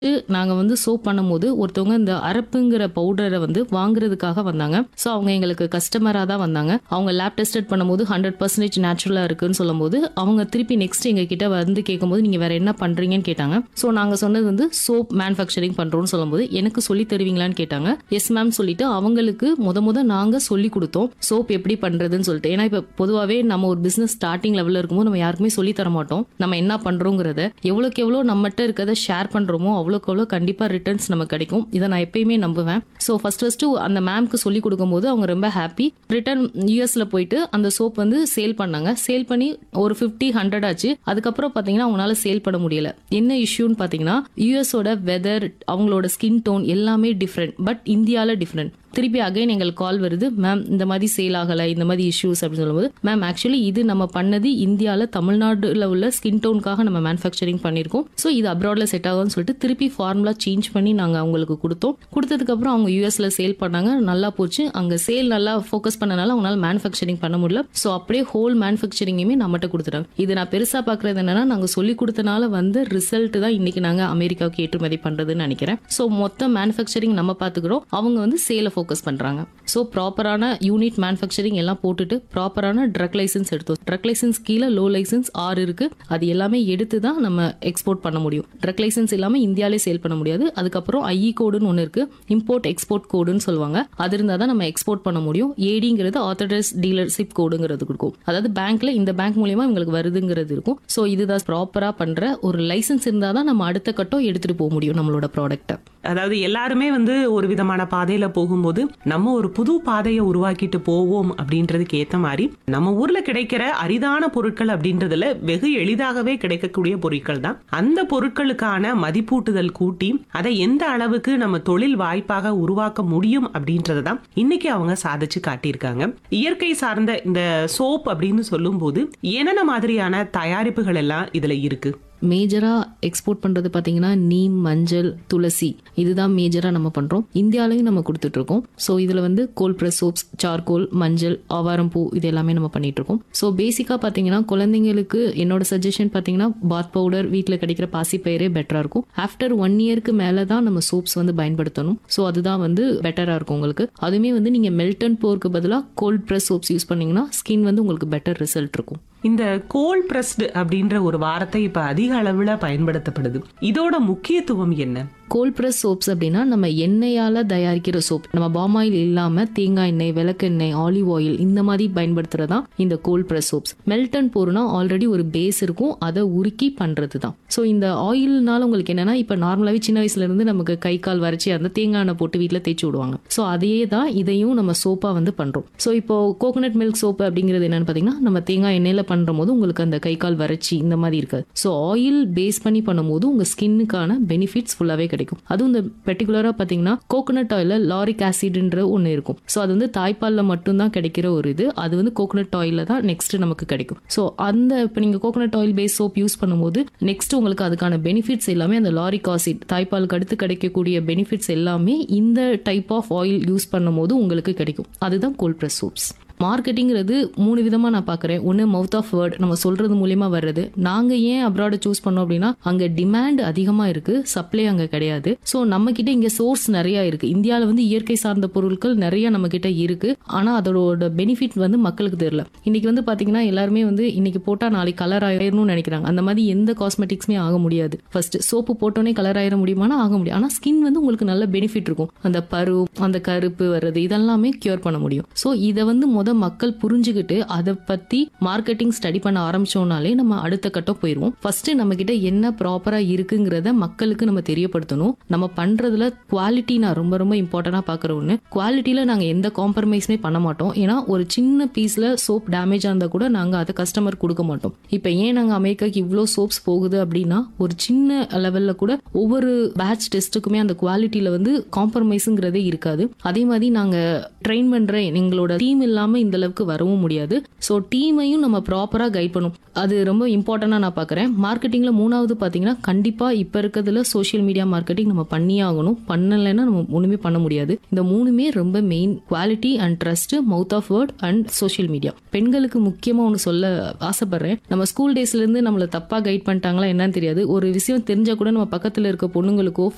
நாங்க வந்து சோப் பண்ணும்போது ஒருத்தவங்க இந்த அரப்புங்கிற பவுடரை வந்து வாங்குறதுக்காக வந்தாங்க ஸோ அவங்க எங்களுக்கு கஸ்டமராக தான் வந்தாங்க அவங்க லேப் டெஸ்டட் பண்ணும்போது ஹண்ட்ரட் பர்சன்டேஜ் நேச்சுரலாக இருக்குன்னு சொல்லும்போது அவங்க திருப்பி நெக்ஸ்ட் எங்க கிட்ட வந்து கேட்கும்போது நீங்க வேற என்ன பண்றீங்கன்னு கேட்டாங்க ஸோ நாங்க சொன்னது வந்து சோப் மேனுஃபேக்சரிங் பண்றோம்னு சொல்லும்போது எனக்கு சொல்லி தருவீங்களான்னு கேட்டாங்க எஸ் மேம் சொல்லிட்டு அவங்களுக்கு முத முத நாங்க சொல்லி கொடுத்தோம் சோப் எப்படி பண்றதுன்னு சொல்லிட்டு ஏன்னா இப்போ பொதுவாகவே நம்ம ஒரு பிசினஸ் ஸ்டார்டிங் லெவலில் இருக்கும்போது நம்ம யாருக்குமே சொல்லி தர மாட்டோம் நம்ம என்ன பண்றோங்கிறத எவ்வளோக்கு எவ்வளோ நம்மகிட்ட இருக்கிறத ஷேர் பண்றோமோ அவ்வளோக்கு அவ்வளோ கண்டிப்பா ரிட்டர்ன்ஸ் நம்ம கிடைக்கும் இதை நான் எப்பயுமே நம்புவேன் ஸோ ஃபர்ஸ்ட் ஃபர்ஸ்ட் அந்த மேம்க்கு சொல்லி கொடுக்கும்போது அவங்க ரொம்ப ஹாப்பி ரிட்டர்ன் யூஎஸ்ல போயிட்டு அந்த சோப் வந்து சேல் பண்ணாங்க சேல் பண்ணி ஒரு ஃபிஃப்டி ஹண்ட்ரட் ஆச்சு அதுக்கப்புறம் பார்த்தீங்கன்னா அவங்களால சேல் பண்ண முடியல என்ன இஷ்யூன்னு பார்த்தீங்கன்னா யூஎஸோட வெதர் அவங்களோட ஸ்கின் டோன் எல்லாமே டிஃப்ரெண்ட் பட் இந்தியாவில் டிஃப்ரெண்ட் திருப்பி அகைன் எங்களுக்கு கால் வருது மேம் இந்த மாதிரி சேல் ஆகலை இந்த மாதிரி இஷ்யூஸ் அப்படின்னு சொல்லும்போது மேம் ஆக்சுவலி இது நம்ம பண்ணது இந்தியாவில் தமிழ்நாடுல உள்ள ஸ்கின் டோனுக்காக நம்ம மேனுஃபேக்சரிங் பண்ணியிருக்கோம் ஸோ இது அப்ராட்ல செட் ஆகும்னு சொல்லிட்டு திருப்பி ஃபார்முலா சேஞ்ச் பண்ணி நாங்கள் அவங்களுக்கு கொடுத்தோம் கொடுத்ததுக்கப்புறம் அவங்க யூஎஸ்ல சேல் பண்ணாங்க நல்லா போச்சு அங்கே சேல் நல்லா ஃபோக்கஸ் பண்ணனால அவங்களால மேனுஃபேக்சரிங் பண்ண முடியல ஸோ அப்படியே ஹோல் மேனுஃபேக்சரிங்குமே நம்மகிட்ட கொடுத்துட்டாங்க இது நான் பெருசாக பார்க்குறது என்னன்னா நாங்கள் சொல்லி கொடுத்தனால வந்து ரிசல்ட் தான் இன்னைக்கு நாங்கள் அமெரிக்காவுக்கு ஏற்றுமதி பண்ணுறதுன்னு நினைக்கிறேன் ஸோ மொத்த மேனுஃபேக்சரிங் நம்ம பார்த்துக்கிறோம் அவங்க வந்து சேலை ஃபோக்கஸ் பண்ணுறாங்க ஸோ ப்ராப்பரான யூனிட் மேனுஃபேக்சரிங் எல்லாம் போட்டுட்டு ப்ராப்பரான ட்ரக் லைசன்ஸ் எடுத்தோம் ட்ரக் லைசன்ஸ் கீழே லோ லைசன்ஸ் ஆறு இருக்கு அது எல்லாமே எடுத்து தான் நம்ம எக்ஸ்போர்ட் பண்ண முடியும் ட்ரக் லைசன்ஸ் இல்லாமல் இந்தியாவிலே சேல் பண்ண முடியாது அதுக்கப்புறம் ஐஇ கோடுன்னு ஒன்று இருக்கு இம்போர்ட் எக்ஸ்போர்ட் கோடுன்னு சொல்லுவாங்க அது இருந்தால் தான் நம்ம எக்ஸ்போர்ட் பண்ண முடியும் ஏடிங்கிறது ஆத்தரைஸ் டீலர்ஷிப் கோடுங்கிறது கொடுக்கும் அதாவது பேங்க்ல இந்த பேங்க் மூலியமா இவங்களுக்கு வருதுங்கிறது இருக்கும் ஸோ இதுதான் ப்ராப்பராக பண்ற ஒரு லைசன்ஸ் இருந்தால் தான் நம்ம அடுத்த கட்டம் எடுத்துட்டு போக முடியும் நம்மளோட ப்ராடக்ட்டை அதாவது எல்லாருமே வந்து ஒரு விதமான பாதையில போகும்போது நம்ம ஒரு புது பாதையை உருவாக்கிட்டு போவோம் அப்படின்றதுக்கு ஏத்த மாதிரி நம்ம ஊர்ல கிடைக்கிற அரிதான பொருட்கள் அப்படின்றதுல வெகு எளிதாகவே கிடைக்கக்கூடிய பொருட்கள் தான் அந்த பொருட்களுக்கான மதிப்பூட்டுதல் கூட்டி அதை எந்த அளவுக்கு நம்ம தொழில் வாய்ப்பாக உருவாக்க முடியும் அப்படின்றத தான் இன்னைக்கு அவங்க சாதிச்சு காட்டியிருக்காங்க இயற்கை சார்ந்த இந்த சோப் அப்படின்னு சொல்லும்போது என்னென்ன மாதிரியான தயாரிப்புகள் எல்லாம் இதுல இருக்கு மேஜராக எக்ஸ்போர்ட் பண்ணுறது பார்த்தீங்கன்னா நீம் மஞ்சள் துளசி இதுதான் மேஜராக நம்ம பண்ணுறோம் இந்தியாலையும் நம்ம கொடுத்துட்ருக்கோம் ஸோ இதில் வந்து கோல் ப்ரெஸ் சோப்ஸ் சார்கோல் மஞ்சள் ஆவாரம் பூ இது எல்லாமே நம்ம பண்ணிட்டு இருக்கோம் ஸோ பேசிக்காக பார்த்தீங்கன்னா குழந்தைங்களுக்கு என்னோட சஜஷன் பார்த்தீங்கன்னா பாத் பவுடர் வீட்டில் கிடைக்கிற பாசிப்பயிரே பெட்டராக இருக்கும் ஆஃப்டர் ஒன் இயருக்கு மேலே தான் நம்ம சோப்ஸ் வந்து பயன்படுத்தணும் ஸோ அதுதான் வந்து பெட்டராக இருக்கும் உங்களுக்கு அதுவுமே வந்து நீங்கள் மெல்டன் போருக்கு பதிலாக கோல்ட் ப்ரெஸ் சோப்ஸ் யூஸ் பண்ணீங்கன்னா ஸ்கின் வந்து உங்களுக்கு பெட்டர் ரிசல்ட் இருக்கும் இந்த கோல் பிரஸ்டு அப்படின்ற ஒரு வார்த்தை இப்ப அதிக அளவுல பயன்படுத்தப்படுது இதோட முக்கியத்துவம் என்ன கோல்ட் ப்ரெஸ் சோப்ஸ் அப்படின்னா நம்ம எண்ணெயால் தயாரிக்கிற சோப் நம்ம பாம் ஆயில் இல்லாமல் தேங்காய் எண்ணெய் விளக்கெண்ணெய் ஆலிவ் ஆயில் இந்த மாதிரி பயன்படுத்துறது தான் இந்த கோல்ட் ப்ரெஸ் சோப்ஸ் மெல்டன் போர்னா ஆல்ரெடி ஒரு பேஸ் இருக்கும் அதை உருக்கி பண்ணுறது தான் ஸோ இந்த ஆயில்னால உங்களுக்கு என்னன்னா இப்போ நார்மலாகவே சின்ன வயசுல இருந்து நமக்கு கை கால் வரைச்சி அந்த தேங்காய் எண்ணெய் போட்டு வீட்டில் தேய்ச்சி விடுவாங்க ஸோ அதே தான் இதையும் நம்ம சோப்பாக வந்து பண்ணுறோம் ஸோ இப்போ கோகோனட் மில்க் சோப்பு அப்படிங்கிறது என்னன்னு பார்த்தீங்கன்னா நம்ம தேங்காய் எண்ணெயில் பண்ணுற போது உங்களுக்கு அந்த கை கால் வறட்சி இந்த மாதிரி இருக்காது ஸோ ஆயில் பேஸ் பண்ணி பண்ணும்போது உங்கள் ஸ்கின்னுக்கான பெனிஃபிட்ஸ் ஃபுல்லாகவே கிடைக்கும் அதுவும் இந்த பெர்டிகுலராக பார்த்தீங்கன்னா கோகோனட் ஆயிலில் லாரிக் ஆசிட்ன்ற ஒன்று இருக்கும் ஸோ அது வந்து தாய்ப்பாலில் மட்டும்தான் கிடைக்கிற ஒரு இது அது வந்து கோகோனட் ஆயிலில் தான் நெக்ஸ்ட் நமக்கு கிடைக்கும் ஸோ அந்த இப்போ நீங்கள் coconut oil base soap use பண்ணும்போது நெக்ஸ்ட் உங்களுக்கு அதுக்கான பெனிஃபிட்ஸ் எல்லாமே அந்த லாரிக் ஆசிட் தாய்ப்பாலுக்கு அடுத்து கிடைக்கக்கூடிய பெனிஃபிட்ஸ் எல்லாமே இந்த டைப் ஆஃப் ஆயில் யூஸ் பண்ணும்போது உங்களுக்கு கிடைக்கும் அதுதான் கோல்ட் ப்ரெஸ் சோப்ஸ் மார்க்கெட்டிங்கிறது மூணு விதமாக நான் பார்க்குறேன் ஒன்று மவுத் ஆஃப் வேர்ட் நம்ம சொல்கிறது மூலியமா வர்றது நாங்கள் ஏன் அப்ராடை சூஸ் பண்ணோம் அப்படின்னா அங்கே டிமாண்ட் அதிகமாக இருக்குது சப்ளை அங்கே கிடையாது ஸோ நம்ம கிட்ட இங்கே சோர்ஸ் நிறையா இருக்குது இந்தியாவில் வந்து இயற்கை சார்ந்த பொருட்கள் நிறைய நம்ம கிட்ட இருக்குது ஆனால் அதோட பெனிஃபிட் வந்து மக்களுக்கு தெரியல இன்னைக்கு வந்து பார்த்தீங்கன்னா எல்லாருமே வந்து இன்னைக்கு போட்டால் நாளைக்கு கலர் ஆயிரணும்னு நினைக்கிறாங்க அந்த மாதிரி எந்த காஸ்மெட்டிக்ஸுமே ஆக முடியாது ஃபர்ஸ்ட் சோப்பு போட்டோன்னே கலர் ஆயிர முடியுமானா ஆக முடியும் ஆனால் ஸ்கின் வந்து உங்களுக்கு நல்ல பெனிஃபிட் இருக்கும் அந்த பரு அந்த கருப்பு வர்றது இதெல்லாமே கியூர் பண்ண முடியும் ஸோ இதை வந்து முத மக்கள் புரிஞ்சுக்கிட்டு அதை பத்தி மார்க்கெட்டிங் ஸ்டடி பண்ண ஆரம்பிச்சோம்னாலே நம்ம அடுத்த கட்டம் போயிடுவோம் ஃபர்ஸ்ட் நம்ம கிட்ட என்ன ப்ராப்பரா இருக்குங்கிறத மக்களுக்கு நம்ம தெரியப்படுத்தணும் நம்ம பண்றதுல குவாலிட்டி நான் ரொம்ப ரொம்ப இம்பார்ட்டண்டா பாக்குற ஒண்ணு குவாலிட்டியில நாங்க எந்த காம்ப்ரமைஸுமே பண்ண மாட்டோம் ஏன்னா ஒரு சின்ன பீஸ்ல சோப் டேமேஜ் இருந்தா கூட நாங்க அதை கஸ்டமர் கொடுக்க மாட்டோம் இப்போ ஏன் நாங்க அமெரிக்காக்கு இவ்வளோ சோப்ஸ் போகுது அப்படின்னா ஒரு சின்ன லெவல்ல கூட ஒவ்வொரு பேட்ச் டெஸ்ட்டுக்குமே அந்த குவாலிட்டியில வந்து காம்ப்ரமைஸுங்கிறதே இருக்காது அதே மாதிரி நாங்க ட்ரெயின் பண்ற எங்களோட டீம் இல்லாம இந்த அளவுக்கு வரவும் முடியாது ஸோ டீமையும் நம்ம ப்ராப்பரா கைட் பண்ணும் அது ரொம்ப இம்பார்ட்டண்டா நான் பார்க்குறேன் மார்க்கெட்டிங்ல மூணாவது பார்த்தீங்கன்னா கண்டிப்பா இப்போ இருக்கிறதுல சோஷியல் மீடியா மார்க்கெட்டிங் நம்ம பண்ணியே ஆகணும் பண்ணலைன்னா நம்ம ஒண்ணுமே பண்ண முடியாது இந்த மூணுமே ரொம்ப main quality and trust mouth of word and social media பெண்களுக்கு முக்கியமா ஒன்று சொல்ல ஆசைப்படுறேன் நம்ம ஸ்கூல் டேஸ்ல இருந்து நம்மள தப்பா கைட் பண்ணிட்டாங்களா என்னன்னு தெரியாது ஒரு விஷயம் தெரிஞ்சா கூட நம்ம பக்கத்துல இருக்க பொண்ணுங்களுக்கோ